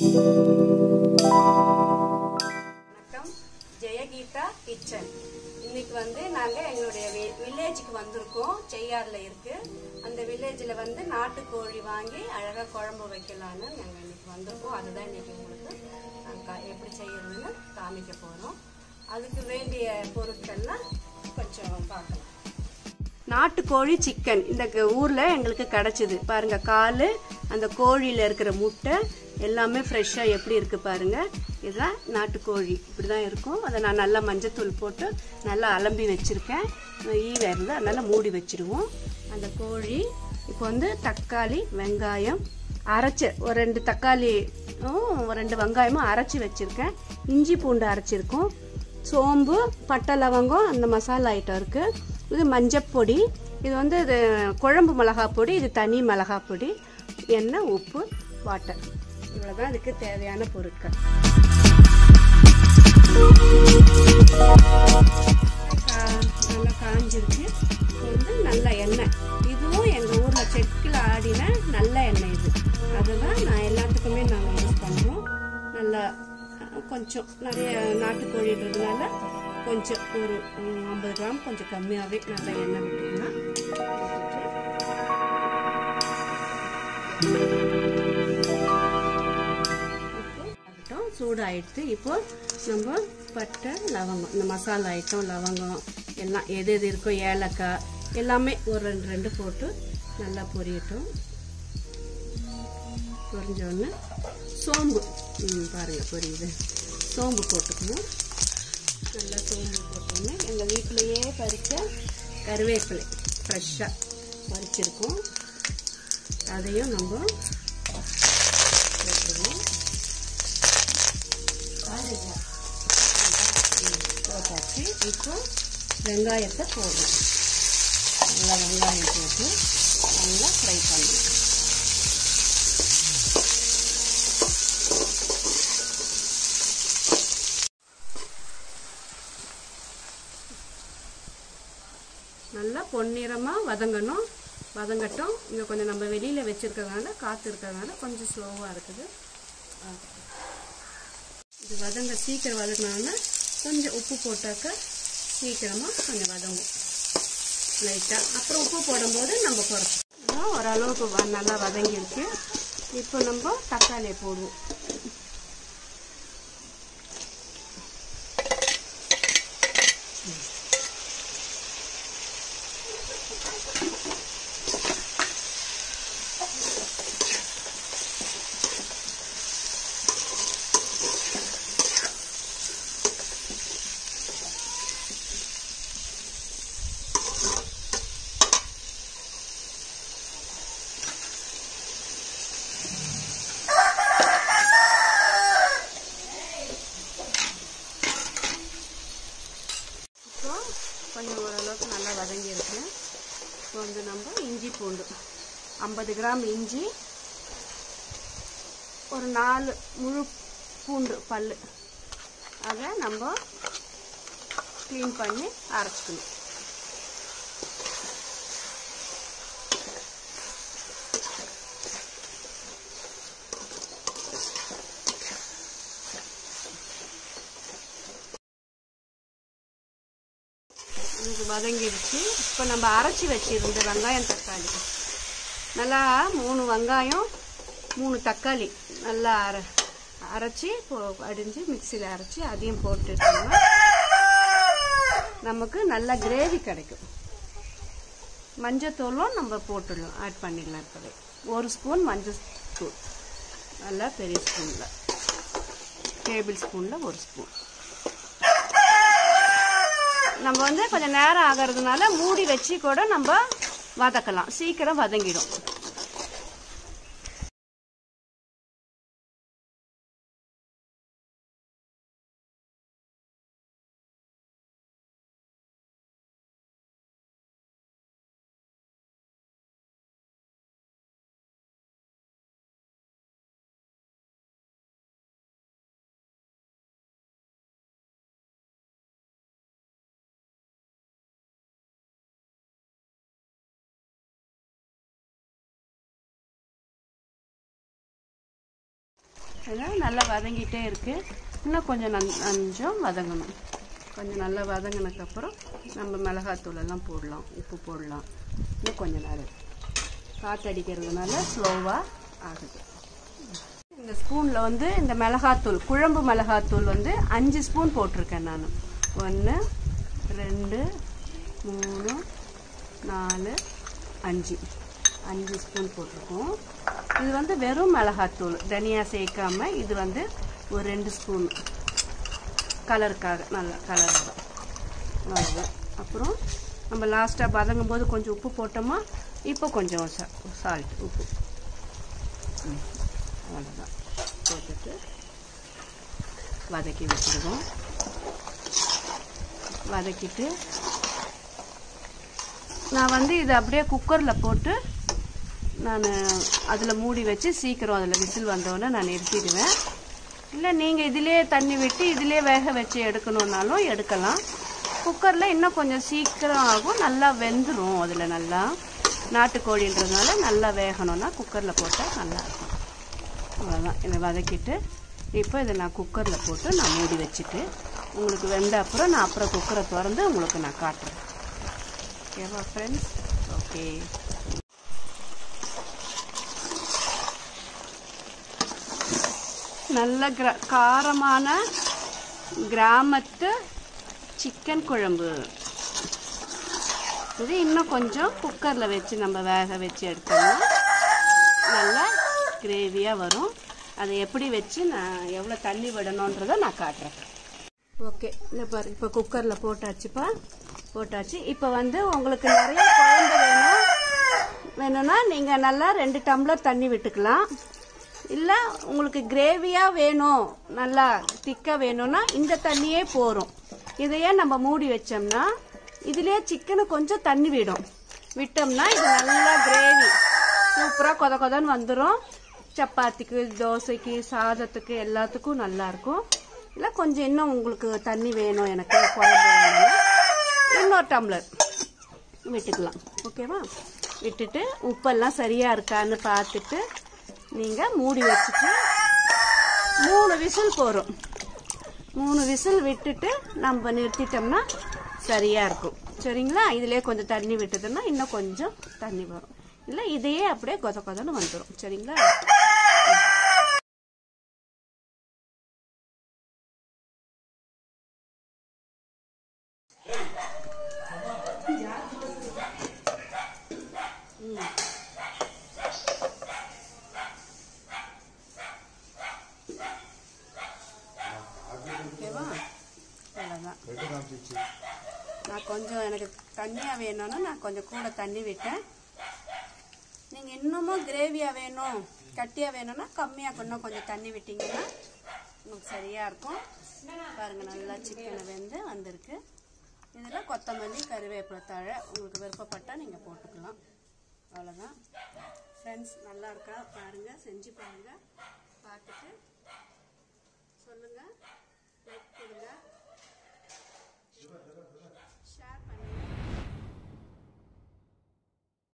வணக்கம் ஜெயகீதா கிச்சன் இன்னைக்கு வந்து நாங்கள் எங்களுடைய வில்லேஜுக்கு வந்திருக்கோம் செய்யாறில் இருக்கு அந்த வில்லேஜில் வந்து நாட்டுக்கோழி வாங்கி அழகாக குழம்பு வைக்கலான்னு நாங்கள் இன்னைக்கு வந்திருக்கோம் அதுதான் இன்னைக்கு உங்களுக்கு நாங்க கா- எப்படி செய்யறதுன்னு காமிக்க போகிறோம் அதுக்கு வேண்டிய பொருட்கள்லாம் கொஞ்சம் பார்க்கலாம் நாட்டுக்கோழி சிக்கன் இந்த க- ஊர்ல எங்களுக்கு கிடைச்சிது பாருங்க காலு அந்த கோழியில இருக்கிற முட்டை எல்லாமே ஃப்ரெஷ்ஷா எப்படி இருக்கு பாருங்க இதுதான் நாட்டுக்கோழி இப்படிதான் இருக்கும் அதை நான் நல்லா மஞ்சத்தூள் போட்டு நல்லா அலம்பி வச்சிருக்கேன் ஈ வருது அதனால மூடி வச்சிடுவோம் அந்த கோழி இப்போ வந்து தக்காளி வெங்காயம் அரைச்ச ஒரு ரெண்டு தக்காளி ஒரு ரெண்டு வெங்காயமும் அரைச்சி வச்சிருக்கேன் இஞ்சி பூண்டு அரைச்சிருக்கோம் சோம்பு பட்டை லவங்கம் அந்த மசாலா ஐட்டம் இருக்கு இது மஞ்சப்பொடி இது வந்து இது குழம்பு மிளகா பொடி இது தனி மிளகா பொடி எண்ணெய் உப்பு வாட்டர் இவ்வளோதான் இதுக்கு தேவையான பொருட்கள் கா- நல்லா காஞ்சிருக்கு இது வந்து நல்ல எண்ணெய் இதுவும் எங்கள் ஊரில் செக்கில் ஆடின நல்ல எண்ணெய் இது அதுதான் நான் எல்லாத்துக்குமே நாங்கள் யூஸ் பண்ணுறோம் நல்லா அஹ், கொஞ்சம் நிறைய நாட்டுக்கோழின்றதுனால கொஞ்சம் ஒரு ம், ஐம்பது கிராம் கொஞ்சம் கம்மியாகவே நல்ல எண்ணெய் விட்டுக்கலாம் ஆகட்டும் சூடாயிடுத்து இப்போ நம்ம பட்டை லவங்கம் இந்த மசாலா ஐட்டம் லவங்கம் எல்லாம் எது எது இருக்கோ ஏலக்காய் எல்லாமே ஒரு ரெண்டு ரெண்டு போட்டு நல்லா பொரியட்டும் பொரிஞ்ச உடனே சோம்பு ம், பாருங்க பொரியுது சோம்பு போட்டுக்கணும் நல்லா சோம்பு போட்டோன்னே எங்கள் வீட்டிலையே பறித்த கருவேப்பிலை ஃப்ரெஷ்ஷாக பறிச்சிருக்கோம் அதையும் நம்ம போட்டுருவோம் ம், போட்டாச்சு இப்போ வெங்காயத்தை போடுறோம் நல்லா வெங்காயம் போட்டு நல்லா ஃப்ரை பண்ணணும் நல்லா பொன்னிறமாக வதங்கணும் வதங்கட்டும் இங்கே கொஞ்சம் நம்ம வெளியில் வச்சுருக்கறதுனால காற்று இருக்கிறதுனால கொஞ்சம் ஸ்லோவாக இருக்குது ஆ. இது வதங்க சீக்கிரம் வதங்கினோன்னா கொஞ்சம் உப்பு போட்டாக்க சீக்கிரமாக கொஞ்சம் வதங்கும் லைட்டாக அப்புறம் உப்பு போடும்போது நம்ம குறைச்சிக்கலாம் ஓரளவுக்கு வ- நல்லா வதங்கியிருக்கு இப்போ நம்ம தக்காளியை போடுவோம் இப்போ கொஞ்சம் ஓரளவுக்கு நல்லா வதங்கியிருக்கு இப்போ வந்து நம்ம இஞ்சி பூண்டு ஐம்பது கிராம் இஞ்சி ஒரு நாலு முழு பூண்டு பல் அதை நம்ம க்ளீன் பண்ணி அரைச்சிக்கணும் இது வதங்கிடுச்சு இப்போ நம்ம அரைச்சி வச்சிருந்த வெங்காயம் தக்காளி நல்லா மூணு வெங்காயம் மூணு தக்காளி நல்லா அர அரைச்சி போ- அடிஞ்சு மிக்சியில் அரைச்சி அதையும் போட்டுட்டோம்னா நமக்கு நல்ல கிரேவி கிடைக்கும் மஞ்சத்தூளும் நம்ம போட்டுடலாம் ஆட் பண்ணிடலாம் இப்போவே ஒரு ஸ்பூன் மஞ்சள் தூள் நல்லா பெரிய ஸ்பூனில் டேபிள் ஸ்பூனில் ஒரு ஸ்பூன் நம்ம வந்து கொஞ்சம் நேரம் ஆகிறதுனால மூடி வச்சு கூட நம்ம வதக்கலாம் சீக்கிரம் வதங்கிடும் இதெல்லாம் நல்லா வதங்கிட்டே இருக்கு இன்னும் கொஞ்சம் நன் கொஞ்சம் வதங்கணும் கொஞ்சம் நல்லா வதங்கினதுக்கப்புறம் நம்ம மிளகாத்தூள் எல்லாம் போடலாம் உப்பு போடலாம் இன்னும் கொஞ்சம் நேரம் காற்றடிக்கிறதுனால ஸ்லோவாக ஆகுது இந்த ஸ்பூனில் வந்து இந்த மிளகாத்தூள் குழம்பு மிளகாத்தூள் வந்து அஞ்சு ஸ்பூன் போட்டிருக்கேன் நான் ஒன்று ரெண்டு மூணு நாலு அஞ்சு அஞ்சு ஸ்பூன் போட்டிருக்கோம் இது வந்து வெறும் மிளகாத்தூள் தனியா சேர்க்காம இது வந்து ஒரு ரெண்டு ஸ்பூன் கலருக்காக நல்ல கலர் அவ்வளோதான் அப்புறம் நம்ம லாஸ்ட்டாக வதங்கும் போது கொஞ்சம் உப்பு போட்டோமா இப்போ கொஞ்சம் சால்ட் உப்பு ம், அவ்வளோதான் போட்டுட்டு வதக்கி வச்சுருவோம் வதக்கிட்டு நான் வந்து இதை அப்படியே குக்கரில் போட்டு நான் அதில் மூடி வச்சு சீக்கிரம் அதில் விசில் வந்தோடனே நான் நிறுத்திடுவேன் இல்லை நீங்கள் இதிலே தண்ணி விட்டு இதிலே வேக வச்சு எடுக்கணுன்னாலும் எடுக்கலாம் குக்கரில் இன்னும் கொஞ்சம் சீக்கிரம் ஆகும் நல்லா வெந்துடும் அதில் நல்லா நாட்டுக்கோழின்றதுனால நல்லா வேகணும்னா குக்கரில் போட்டால் நல்லா இருக்கும் அவ்வளோதான் இதை வதக்கிட்டு இப்போ இதை நான் குக்கரில் போட்டு நான் மூடி வச்சுட்டு உங்களுக்கு வெந்த அப்புறம் நான் அப்புறம் குக்கரை திறந்து உங்களுக்கு நான் காட்டுறேன் ஓகேவா ஃப்ரெண்ட்ஸ் ஓகே நல்ல கிர காரமான கிராமத்து சிக்கன் குழம்பு இது இன்னும் கொஞ்சம் குக்கரில் வச்சு நம்ம வேக வச்சு எடுத்தோம்னா நல்லா கிரேவியாக வரும் அதை எப்படி வச்சு நான் எவ்வளோ தண்ணி விடணுன்றதை நான் காட்டுறேன் ஓகே இந்த பாரு இப்போ குக்கரில் போட்டாச்சுப்பா போட்டாச்சு இப்போ வந்து உங்களுக்கு நிறைய குழம்பு வேணும் வேணும்னா நீங்கள் நல்லா ரெண்டு டம்ளர் தண்ணி விட்டுக்கலாம் இல்லை உங்களுக்கு கிரேவியாக வேணும் நல்லா திக்காக வேணும்னா இந்த தண்ணியே போகிறோம் இதையே நம்ம மூடி வச்சோம்னா இதுலயே சிக்கனு கொஞ்சம் தண்ணி விடும் விட்டோம்னா இது நல்லா கிரேவி சூப்பராக கொத கொதன்னு வந்துடும் சப்பாத்திக்கு தோசைக்கு சாதத்துக்கு எல்லாத்துக்கும் நல்லா இருக்கும் இல்லை கொஞ்சம் இன்னும் உங்களுக்கு தண்ணி வேணும் எனக்கு குழம்பு வேணும்னா இன்னொரு டம்ளர் விட்டுக்கலாம் ஓகேவா விட்டுட்டு உப்பெல்லாம் சரியா இருக்கான்னு பார்த்துட்டு நீங்க மூடி வச்சுட்டு மூணு விசில் போறோம் மூணு விசில் விட்டுட்டு நம்ம நிறுத்திட்டோம்னா சரியா இருக்கும் சரிங்களா இதுலயே கொஞ்சம் தண்ணி விட்டதுன்னா இன்னும் கொஞ்சம் தண்ணி வரும் இல்லை இதையே அப்படியே கொத கொதன்னு வந்துடும் சரிங்களா ஓகேவா அவ்வளோதான் நான் கொஞ்சம் எனக்கு தண்ணியாக வேணும்னா நான் கொஞ்சம் கூட தண்ணி விட்டேன் நீங்கள் இன்னமும் கிரேவியாக வேணும் கட்டியாக வேணும்னா கம்மியாக இன்னும் கொஞ்சம் தண்ணி விட்டீங்கன்னா உங்களுக்கு சரியாக இருக்கும் பாருங்கள் நல்லா சிக்கனை வெந்து வந்திருக்கு இதில் கொத்தமல்லி கருவேப்பிலை தழை உங்களுக்கு விருப்பப்பட்டால் நீங்கள் போட்டுக்கலாம் அவ்வளோதான் ஃப்ரெண்ட்ஸ் நல்லா இருக்கா பாருங்கள் செஞ்சு பாருங்கள்